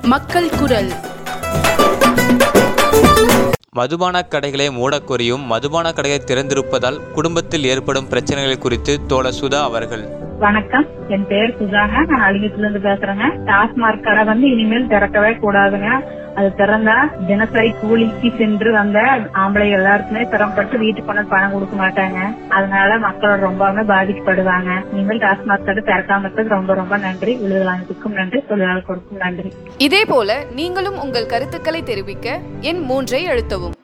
மக்கள் குரல் மதுபான கடைகளை மூடக்கோரியும் மதுபான கடைகளை திறந்திருப்பதால் குடும்பத்தில் ஏற்படும் பிரச்சனைகள் குறித்து தோழர் சுதா அவர்கள் வணக்கம் என் பேர் சுஜாங்க நான் அலிங்கத்துல இருந்து பேசுறேங்க டாஸ்மார்க் கடை வந்து இனிமேல் திறக்கவே கூடாதுங்க அது திறந்தா தினசரி கூலிக்கு சென்று வந்த ஆம்பளை எல்லாருக்குமே திறம்பட்டு வீட்டுக்கு கொண்டு வந்து பணம் கொடுக்க மாட்டாங்க அதனால மக்கள் ரொம்பவுமே பாதிக்கப்படுவாங்க இனிமேல் டாஸ்மார்க் கடை திறக்காம இருக்கிறது ரொம்ப ரொம்ப நன்றி விழுதலாங்கத்துக்கும் நன்றி தொழிலாளர்களுக்கும் நன்றி இதேபோல நீங்களும் உங்கள் கருத்துக்களை தெரிவிக்க எண் மூன்றை அழுத்தவும்